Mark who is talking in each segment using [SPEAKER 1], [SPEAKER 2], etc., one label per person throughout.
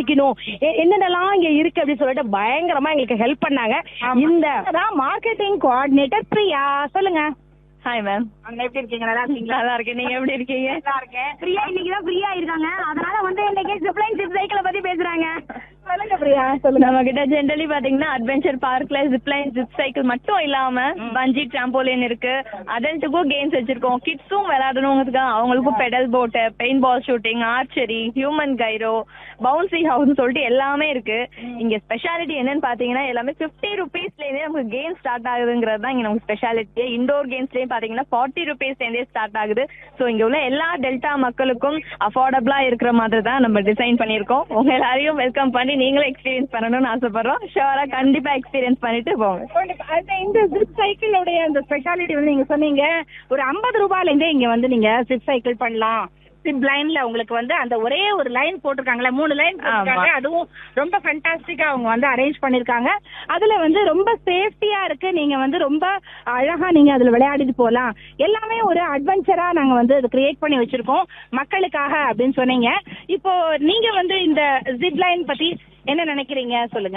[SPEAKER 1] வைக்கணும் எ- என்னென்னலாம் இங்க இருக்கு அப்படின்னு சொல்லிட்டு பயங்கரமா எங்களுக்கு ஹெல்ப் பண்ணாங்க இந்த மார்க்கெட்டிங் கோஆர்டினேட்டர் பிரியா சொல்லுங்க
[SPEAKER 2] ஹாய் மேம்
[SPEAKER 1] அங்க எப்படி இருக்கீங்க நல்லா இருக்கீங்களா
[SPEAKER 2] நல்லா இருக்கேன் நீங்க எப்படி இருக்கீங்க
[SPEAKER 1] நல்லா இருக்கேன் பிரியா இன்னைக்கு தான் ஃப்ரீயா இருக்காங்க அதனால வந்து இன்னைக்கு ஜிப்லைன் ஜிப் சைக்கிளை பத்தி பேசுறாங்க சொல்லுங்க பிரியா சொல்லுங்க
[SPEAKER 2] நம்ம கிட்ட ஜென்ரலி பாத்தீங்கன்னா அட்வென்ச்சர் பார்க்ல ஜிப்லைன் ஜிப் சைக்கிள் மட்டும் இல்லாம பஞ்சி டிராம்போலின் இருக்கு அதல்ட்டுக்கும் கேம்ஸ் வச்சிருக்கோம் கிட்ஸும் விளையாடணுங்கிறதுக்காக அவங்களுக்கும் பெடல் போட்டு paintball shooting archery human gyro bouncy house சொல்லிட்டு எல்லாமே இருக்கு இங்க ஸ்பெஷாலிட்டி என்னன்னு பாத்தீங்கன்னா எல்லாமே பிப்டி ருபீஸ்ல இருந்தே நமக்கு கேம் ஸ்டார்ட் ஆகுதுங்கிறது தான் இங்க நமக்கு ஸ்பெஷாலிட்டி இண்டோர் கேம்ஸ்லயும் பாத்தீங்கன்னா ஃபார்ட்டி ருபீஸ்ல இருந்தே ஸ்டார்ட் ஆகுது சோ இங்க உள்ள எல்லா டெல்டா மக்களுக்கும் அஃபோர்டபுளா இருக்கிற மாதிரி தான் நம்ம டிசைன் பண்ணிருக்கோம் உங்க எல்லாரையும் வெல்கம் பண்ணி நீங்களும் எக்ஸ்பீரியன்ஸ் பண்ணணும்னு ஆசைப்படுறோம் ஷுவரா கண்டிப்பா எக்ஸ்பீரியன்ஸ் பண்ணிட்டு போங்க
[SPEAKER 1] அது இந்த ஜிப் சைக்கிளோடைய அந்த ஸ்பெஷாலிட்டி வந்து நீங்க சொன்னீங்க ஒரு ஐம்பது ரூபாயில இருந்தே இங்க வந்து நீங்க ஜிப் சைக்கிள் பண்ணலாம் ஜிப் லைன்ல உங்களுக்கு வந்து அந்த ஒரே ஒரு லைன் போட்டிருக்காங்களே மூணு லைன் போட்டிருக்காங்க அதுவும் ரொம்ப ஃபென்டாஸ்டிக்கா அவங்க வந்து அரேஞ்ச் பண்ணிருக்காங்க அதுல வந்து ரொம்ப சேஃப்டியா இருக்கு நீங்க வந்து ரொம்ப அழகா நீங்க அதுல விளையாடிட்டு போலாம் எல்லாமே ஒரு அட்வென்ச்சரா நாங்க வந்து அது கிரியேட் பண்ணி வச்சிருக்கோம் மக்களுக்காக அப்படின்னு சொன்னீங்க இப்போ நீங்க வந்து இந்த ஜிப் லைன் பத்தி என்ன நினைக்கிறீங்க சொல்லுங்க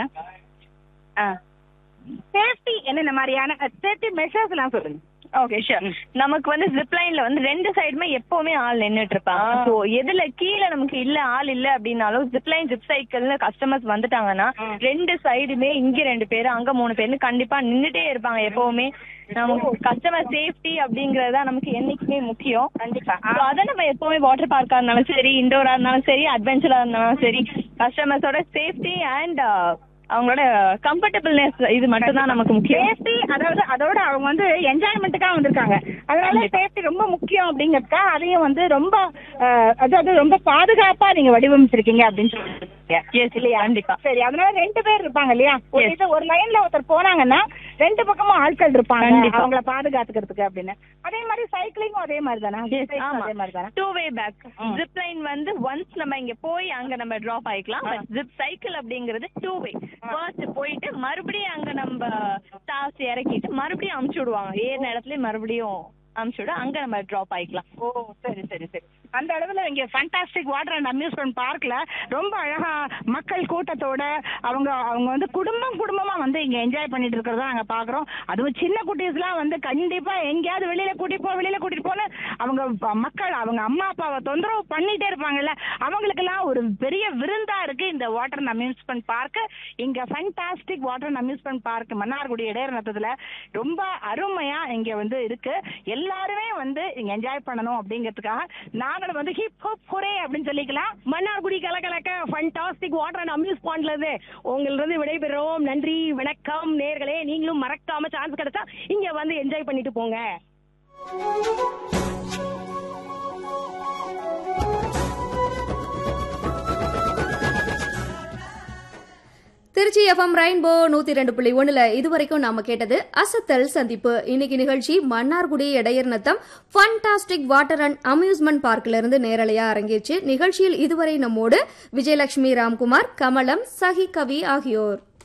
[SPEAKER 1] சேஃப்டி என்னென்ன மாதிரியான சேஃப்டி மெஷர்ஸ் எல்லாம் சொல்லுங்க
[SPEAKER 2] ஓகே ஷூர் நமக்கு வந்து ஜிப் லைன்ல வந்து ரெண்டு சைடுமே எப்பவுமே ஆள் நின்னுட்டு இருப்பாங்க சோ எதுல கீழே நமக்கு இல்ல ஆள் இல்ல அப்படின்னாலும் ஜிப் லைன் ஜிப் சைக்கிள்னு கஸ்டமர்ஸ் வந்துட்டாங்கன்னா ரெண்டு சைடுமே இங்க ரெண்டு பேரு அங்க மூணு பேர்னு கண்டிப்பா நின்னுட்டே இருப்பாங்க எப்பவுமே நமக்கு கஸ்டமர் சேஃப்டி அப்படிங்கறது தான் நமக்கு என்னைக்குமே முக்கியம்
[SPEAKER 1] கண்டிப்பா
[SPEAKER 2] So, அத நம்ம எப்பவுமே வாட்டர் பார்க்கா இருந்தாலும் சரி இண்டோரா இருந்தாலும் சரி அட்வென்ச்சரா இருந்தாலும் சரி கஸ்டமர்ஸோட சேஃப்டி அண்ட் அவங்களோட கம்ஃபர்டபுள்னஸ் இது மட்டும் தான் நமக்கு முக்கியம்
[SPEAKER 1] சேஃப்டி அதாவது அதோட அவங்க வந்து என்ஜாய்மெண்ட்டுக்காக வந்திருக்காங்க அதனால சேஃப்டி ரொம்ப முக்கியம் அப்படிங்கறதுக்காக அதையும் வந்து ரொம்ப அஹ், அதாவது ரொம்ப பாதுகாப்பா நீங்க வடிவமைச்சிருக்கீங்க அப்படின்னு சொல்லிருக்கீங்க
[SPEAKER 2] எஸ் இல்லையா கண்டிப்பா
[SPEAKER 1] சரி அதனால ரெண்டு பேர் இருப்பாங்க இல்லையா ஒரு
[SPEAKER 2] Yes.
[SPEAKER 1] இது ஒரு லைன்ல ஒருத்தர் போனாங்கன்னா ரெண்டு பக்கமும் ஆட்கள் இருப்பாங்க
[SPEAKER 2] கண்டிப்பா.
[SPEAKER 1] அவங்கள பாதுகாத்துக்கிறதுக்கு அப்படின்னு அதே மாதிரி சைக்கிளிங்கும் அதே மாதிரி தானே
[SPEAKER 2] Yes, ஆமா.
[SPEAKER 1] அதே மாதிரி தானே
[SPEAKER 2] two way back zip line வந்து ஒன்ஸ் நம்ம இங்க போய் அங்க நம்ம டிராப் ஆயிக்கலாம் பட் ஜிப் சைக்கிள் அப்படிங்கிறது டூ வே ஃபர்ஸ்ட் போயிட்டு மறுபடியும் அங்க நம்ம ஸ்டார்ஸ் இறக்கிட்டு மறுபடியும் அமுச்சு விடுவாங்க ஏறின இடத்துல மறுபடியும் அமுச்சு விட அங்க நம்ம டிராப் ஆயிக்கலாம்
[SPEAKER 1] ஓ சரி சரி சரி அந்த அளவுல இங்க ஃபண்டாஸ்டிக் வாட்டர் அண்ட் அம்யூஸ்மெண்ட் பார்க்ல ரொம்ப அழகா மக்கள் கூட்டத்தோட அவங்க அவங்க வந்து குடும்பம் குடும்பமா வந்து இங்க என்ஜாய் பண்ணிட்டு இருக்கிறத நாங்க பாக்குறோம் அதுவும் சின்ன குட்டீஸ்லாம் வந்து கண்டிப்பா எங்கேயாவது வெளியில கூட்டிட்டு போ வெளியில கூட்டிட்டு போன அவங்க ப- மக்கள் அவங்க அம்மா அப்பாவை தொந்தரவு பண்ணிட்டே இருப்பாங்கல்ல அவங்களுக்கெல்லாம் ஒரு பெரிய விருந்தா இருக்கு இந்த வாட்டர் அண்ட் அம்யூஸ்மெண்ட் பார்க் இங்க fantastic water and amusement park Mannargudi இடையநத்தத்துல ரொம்ப அருமையா இங்க வந்து இருக்கு எல்லாருமே வந்து இங்க என்ஜாய் பண்ணணும் அப்படிங்கிறதுக்காக நாங்களும் வந்து ஹிப் ஹாப் ஹொரே அப்படின்னு சொல்லிக்கலாம்
[SPEAKER 3] மன்னார்குடி கலகலக்க ஃபண்டாஸ்டிக் வாட்டர் அண்ட் அம்யூஸ் பாயிண்ட்ல இருந்து உங்களிருந்து விடைபெறுவோம் நன்றி வணக்கம் நேர்களே நீங்களும் மறக்காம சான்ஸ் கிடைச்சா இங்க வந்து என்ஜாய் பண்ணிட்டு போங்க
[SPEAKER 4] திருச்சி எஃப்எம் ரெயின்போ நூத்தி ரெண்டு புள்ளி ஒண்ணுல இதுவரைக்கும் நாம கேட்டது அசத்தல் சந்திப்பு இன்னைக்கு நிகழ்ச்சி Mannargudi Idaiyar Nattham fantastic water and amusement பார்க்ல இருந்து நேரலையா அரங்கேற்று நிகழ்ச்சியில் இதுவரை நம்மோடு விஜயலட்சுமி ராம்குமார் கமலம் சஹி கவி ஆகியோர்